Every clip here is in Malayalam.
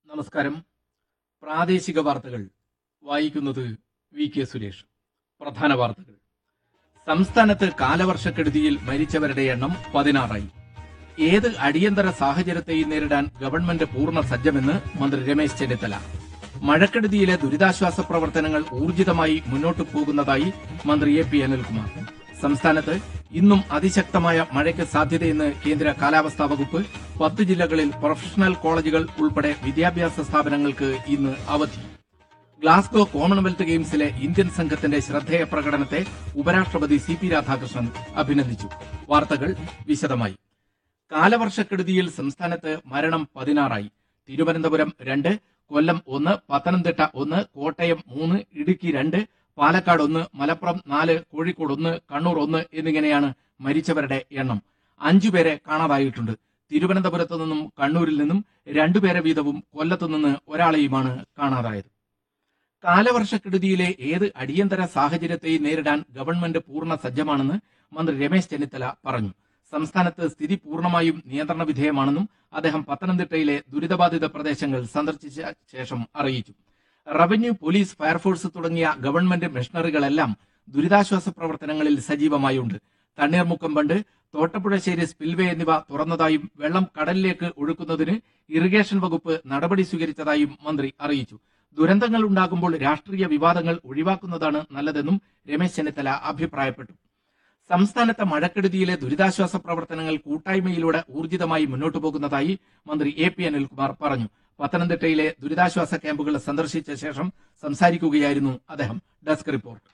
നമസ്കാരം പ്രാദേശിക വാർത്തകൾ വായിക്കുന്നത് വി കെ സുരേഷ് പ്രധാന വാർത്തകൾ സംസ്ഥാനത്ത് കാലവർഷക്കെടുതിയിൽ മരിച്ചവരുടെ എണ്ണം പതിനാറായി ഏത് അടിയന്തര സാഹചര്യത്തെയും നേരിടാൻ ഗവൺമെന്റ് പൂർണ്ണ സജ്ജമെന്ന് മന്ത്രി രമേശ് ചെന്നിത്തല മഴക്കെടുതിയിലെ ദുരിതാശ്വാസ പ്രവർത്തനങ്ങൾ ഊർജിതമായി മുന്നോട്ടു പോകുന്നതായി മന്ത്രി എ പി അനിൽകുമാർ സംസ്ഥാനത്ത് ഇന്നും അതിശക്തമായ മഴയ്ക്ക് സാധ്യതയെന്ന് കേന്ദ്ര കാലാവസ്ഥാ വകുപ്പ് പത്ത് ജില്ലകളിൽ പ്രൊഫഷണൽ കോളേജുകൾ ഉൾപ്പെടെ വിദ്യാഭ്യാസ സ്ഥാപനങ്ങൾക്ക് ഇന്ന് അവധി ഗ്ലാസ്ഗോ കോമൺവെൽത്ത് ഗെയിംസിലെ ഇന്ത്യൻ സംഘത്തിന്റെ ശ്രദ്ധേയ പ്രകടനത്തെ ഉപരാഷ്ട്രപതി സി പി രാധാകൃഷ്ണൻ അഭിനന്ദിച്ചു വാർത്തകൾ വിശദമായി കാലവർഷക്കെടുതിയിൽ സംസ്ഥാനത്ത് മരണം പതിനാറായി തിരുവനന്തപുരം രണ്ട് കൊല്ലം ഒന്ന് പത്തനംതിട്ട ഒന്ന് കോട്ടയം മൂന്ന് ഇടുക്കി രണ്ട് പാലക്കാട് ഒന്ന് മലപ്പുറം നാല് കോഴിക്കോട് ഒന്ന് കണ്ണൂർ ഒന്ന് എന്നിങ്ങനെയാണ് മരിച്ചവരുടെ എണ്ണം അഞ്ചുപേരെ കാണാതായിട്ടുണ്ട് തിരുവനന്തപുരത്തു നിന്നും കണ്ണൂരിൽ നിന്നും രണ്ടുപേരെ വീതവും കൊല്ലത്തു നിന്ന് ഒരാളെയുമാണ് കാണാതായത് കാലവർഷക്കെടുതിയിലെ ഏത് അടിയന്തര സാഹചര്യത്തെയും നേരിടാൻ ഗവൺമെന്റ് പൂർണ്ണ സജ്ജമാണെന്ന് മന്ത്രി രമേശ് ചെന്നിത്തല പറഞ്ഞു സംസ്ഥാനത്ത് സ്ഥിതി പൂർണ്ണമായും നിയന്ത്രണ വിധേയമാണെന്നും അദ്ദേഹം പത്തനംതിട്ടയിലെ ദുരിതബാധിത പ്രദേശങ്ങൾ സന്ദർശിച്ച ശേഷം അറിയിച്ചു റവന്യൂ പോലീസ് ഫയർഫോഴ്സ് തുടങ്ങിയ ഗവൺമെന്റ് മിഷണറികളെല്ലാം ദുരിതാശ്വാസ പ്രവർത്തനങ്ങളിൽ സജീവമായുണ്ട് തണ്ണീർമുക്കം ബണ്ട് തോട്ടപ്പുഴശ്ശേരി സ്പിൽവേ എന്നിവ തുറന്നതായും വെള്ളം കടലിലേക്ക് ഒഴുക്കുന്നതിന് ഇറിഗേഷൻ വകുപ്പ് നടപടി സ്വീകരിച്ചതായും മന്ത്രി അറിയിച്ചു ദുരന്തങ്ങൾ ഉണ്ടാകുമ്പോൾ രാഷ്ട്രീയ വിവാദങ്ങൾ ഒഴിവാക്കുന്നതാണ് നല്ലതെന്നും രമേശ് ചെന്നിത്തല അഭിപ്രായപ്പെട്ടു സംസ്ഥാനത്തെ മഴക്കെടുതിയിലെ ദുരിതാശ്വാസ പ്രവർത്തനങ്ങൾ കൂട്ടായ്മയിലൂടെ ഊർജിതമായി മുന്നോട്ടു പോകുന്നതായി മന്ത്രി എ പി അനിൽകുമാർ പറഞ്ഞു പത്തനംതിട്ടയിലെ ദുരിതാശ്വാസ ക്യാമ്പുകൾ സന്ദർശിച്ച ശേഷം സംസാരിക്കുകയായിരുന്നു അദ്ദേഹം ഡെസ്ക് റിപ്പോർട്ട്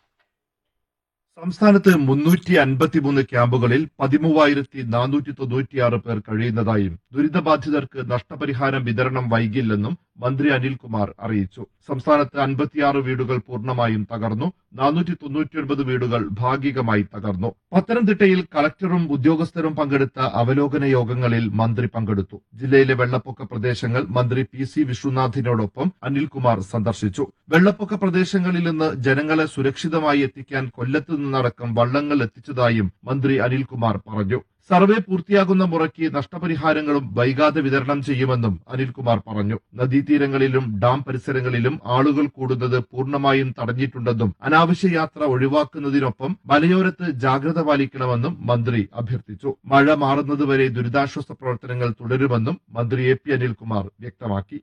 സംസ്ഥാനത്ത് മുന്നൂറ്റി അൻപത്തിമൂന്ന് ക്യാമ്പുകളിൽ പതിമൂവായിരത്തി നാനൂറ്റി തൊണ്ണൂറ്റിയാറ് പേർ കഴിയുന്നതായും ദുരിതബാധിതർക്ക് നഷ്ടപരിഹാരം വിതരണം വൈകില്ലെന്നും മന്ത്രി അനിൽകുമാർ അറിയിച്ചു സംസ്ഥാനത്ത് അൻപത്തിയാറ് വീടുകൾ പൂർണ്ണമായും തകർന്നു നാനൂറ്റി തൊണ്ണൂറ്റിയൊൻപത് വീടുകൾ ഭാഗികമായി തകർന്നു പത്തനംതിട്ടയിൽ കളക്ടറും ഉദ്യോഗസ്ഥരും പങ്കെടുത്ത അവലോകന യോഗങ്ങളിൽ മന്ത്രി പങ്കെടുത്തു ജില്ലയിലെ വെള്ളപ്പൊക്ക പ്രദേശങ്ങൾ മന്ത്രി പി സി വിശ്വനാഥിനോടൊപ്പം അനിൽകുമാർ സന്ദർശിച്ചു വെള്ളപ്പൊക്ക പ്രദേശങ്ങളിൽ നിന്ന് ജനങ്ങളെ സുരക്ഷിതമായി എത്തിക്കാൻ കൊല്ലത്ത് നിന്നടക്കം വള്ളങ്ങൾ എത്തിച്ചതായും മന്ത്രി അനിൽകുമാർ പറഞ്ഞു സർവേ പൂർത്തിയാകുന്ന മുറയ്ക്ക് നഷ്ടപരിഹാരങ്ങളും വൈകാതെ വിതരണം ചെയ്യുമെന്നും അനിൽകുമാർ പറഞ്ഞു നദീതീരങ്ങളിലും ഡാം പരിസരങ്ങളിലും ആളുകൾ കൂടുന്നത് പൂർണ്ണമായും തടഞ്ഞിട്ടുണ്ടെന്നും അനാവശ്യ യാത്ര ഒഴിവാക്കുന്നതിനൊപ്പം മലയോരത്ത് ജാഗ്രത പാലിക്കണമെന്നും മന്ത്രി അഭ്യർത്ഥിച്ചു മഴ മാറുന്നതുവരെ ദുരിതാശ്വാസ പ്രവർത്തനങ്ങൾ തുടരുമെന്നും മന്ത്രി എ പി അനിൽകുമാർ വ്യക്തമാക്കി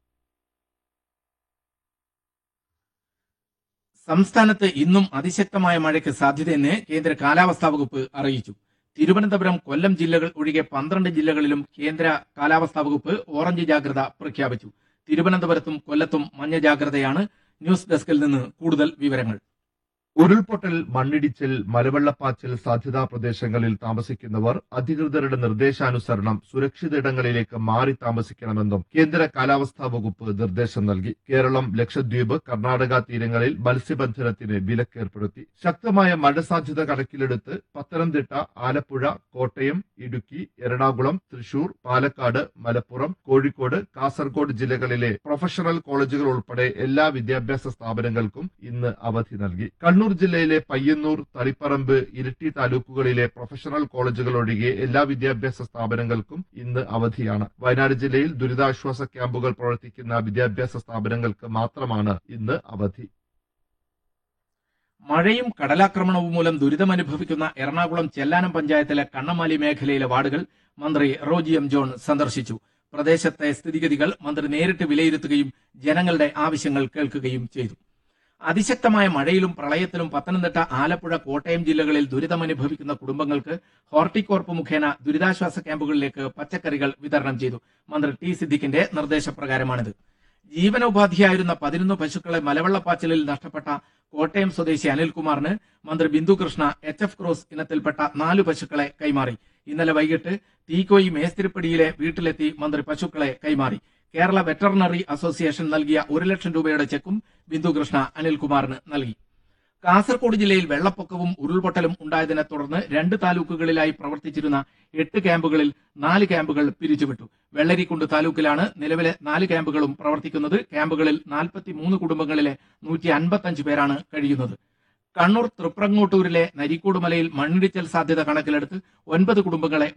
സംസ്ഥാനത്ത് ഇന്നും അതിശക്തമായ മഴയ്ക്ക് സാധ്യതയെന്ന് കേന്ദ്ര കാലാവസ്ഥാ വകുപ്പ് അറിയിച്ചു തിരുവനന്തപുരം കൊല്ലം ജില്ലകൾ ഒഴികെ പന്ത്രണ്ട് ജില്ലകളിലും കേന്ദ്ര കാലാവസ്ഥാ വകുപ്പ് ഓറഞ്ച് ജാഗ്രത പ്രഖ്യാപിച്ചു തിരുവനന്തപുരത്തും കൊല്ലത്തും മഞ്ഞ ജാഗ്രതയാണ് ന്യൂസ് ഡെസ്കിൽ നിന്ന് കൂടുതൽ വിവരങ്ങൾ ഉരുൾപൊട്ടൽ മണ്ണിടിച്ചിൽ മലവെള്ളപ്പാച്ചിൽ സാധ്യതാ പ്രദേശങ്ങളിൽ താമസിക്കുന്നവർ അധികൃതരുടെ നിർദ്ദേശാനുസരണം സുരക്ഷിത ഇടങ്ങളിലേക്ക് മാറി താമസിക്കണമെന്നും കേന്ദ്ര കാലാവസ്ഥാ വകുപ്പ് നിർദ്ദേശം നൽകി കേരളം ലക്ഷദ്വീപ് കർണാടക തീരങ്ങളിൽ മത്സ്യബന്ധനത്തിന് വിലക്കേർപ്പെടുത്തി ശക്തമായ മഴ സാധ്യത കണക്കിലെടുത്ത് പത്തനംതിട്ട ആലപ്പുഴ കോട്ടയം ഇടുക്കി എറണാകുളം തൃശൂർ പാലക്കാട് മലപ്പുറം കോഴിക്കോട് കാസർഗോഡ് ജില്ലകളിലെ പ്രൊഫഷണൽ കോളേജുകൾ ഉൾപ്പെടെ എല്ലാ വിദ്യാഭ്യാസ സ്ഥാപനങ്ങൾക്കും ഇന്ന് അവധി നൽകി കണ്ണൂർ ജില്ലയിലെ പയ്യന്നൂർ തളിപ്പറമ്പ് ഇരിട്ടി താലൂക്കുകളിലെ പ്രൊഫഷണൽ കോളേജുകൾ ഒഴികെ എല്ലാ വിദ്യാഭ്യാസ സ്ഥാപനങ്ങൾക്കും ഇന്ന് അവധിയാണ് വയനാട് ജില്ലയിൽ ദുരിതാശ്വാസ ക്യാമ്പുകൾ പ്രവർത്തിക്കുന്ന വിദ്യാഭ്യാസ സ്ഥാപനങ്ങൾക്ക് മാത്രമാണ് ഇന്ന് അവധി മഴയും കടലാക്രമണവും മൂലം ദുരിതമനുഭവിക്കുന്ന എറണാകുളം ചെല്ലാനം പഞ്ചായത്തിലെ കണ്ണമാലി മേഖലയിലെ വാർഡുകൾ മന്ത്രി റോജി എം ജോൺ സന്ദർശിച്ചു പ്രദേശത്തെ സ്ഥിതിഗതികൾ മന്ത്രി നേരിട്ട് വിലയിരുത്തുകയും ജനങ്ങളുടെ ആവശ്യങ്ങൾ കേൾക്കുകയും ചെയ്തു അതിശക്തമായ മഴയിലും പ്രളയത്തിലും പത്തനംതിട്ട ആലപ്പുഴ കോട്ടയം ജില്ലകളിൽ ദുരിതമനുഭവിക്കുന്ന കുടുംബങ്ങൾക്ക് ഹോർട്ടികോർപ്പ് മുഖേന ദുരിതാശ്വാസ ക്യാമ്പുകളിലേക്ക് പച്ചക്കറികൾ വിതരണം ചെയ്തു മന്ത്രി ടി സിദ്ദിഖിന്റെ നിർദ്ദേശപ്രകാരമാണിത് ജീവനോപാധിയായിരുന്ന പതിനൊന്ന് പശുക്കളെ മലവെള്ളപ്പാച്ചിലിൽ നഷ്ടപ്പെട്ട കോട്ടയം സ്വദേശി അനിൽകുമാറിന് മന്ത്രി Bindu Krishna H F cross ഇനത്തിൽപ്പെട്ട നാല് പശുക്കളെ കൈമാറി ഇന്നലെ വൈകിട്ട് തീക്കോയി മേസ്തിരിപ്പടിയിലെ വീട്ടിലെത്തി മന്ത്രി പശുക്കളെ കൈമാറി കേരള വെറ്ററിനറി അസോസിയേഷൻ നൽകിയ ഒരു ലക്ഷം രൂപയുടെ ചെക്കും ബിന്ദു കൃഷ്ണ അനിൽകുമാറിന് നൽകി കാസർഗോഡ് ജില്ലയിൽ വെള്ളപ്പൊക്കവും ഉരുൾപൊട്ടലും ഉണ്ടായതിനെ തുടർന്ന് രണ്ട് താലൂക്കുകളിലായി പ്രവർത്തിച്ചിരുന്ന എട്ട് ക്യാമ്പുകളിൽ നാല് ക്യാമ്പുകൾ പിരിച്ചുവിട്ടു വെള്ളരിക്കുണ്ട് താലൂക്കിലാണ് നിലവിലെ നാല് ക്യാമ്പുകളും പ്രവർത്തിക്കുന്നത് ക്യാമ്പുകളിൽ നാൽപ്പത്തിമൂന്ന് കുടുംബങ്ങളിലെ നൂറ്റി അൻപത്തഞ്ച് പേരാണ് കഴിയുന്നത് കണ്ണൂർ തൃപ്രങ്ങോട്ടൂരിലെ നരിക്കോട് മലയിൽ മണ്ണിടിച്ചൽ സാധ്യത കണക്കിലെടുത്ത് ഒൻപത് കുടുംബങ്ങളെ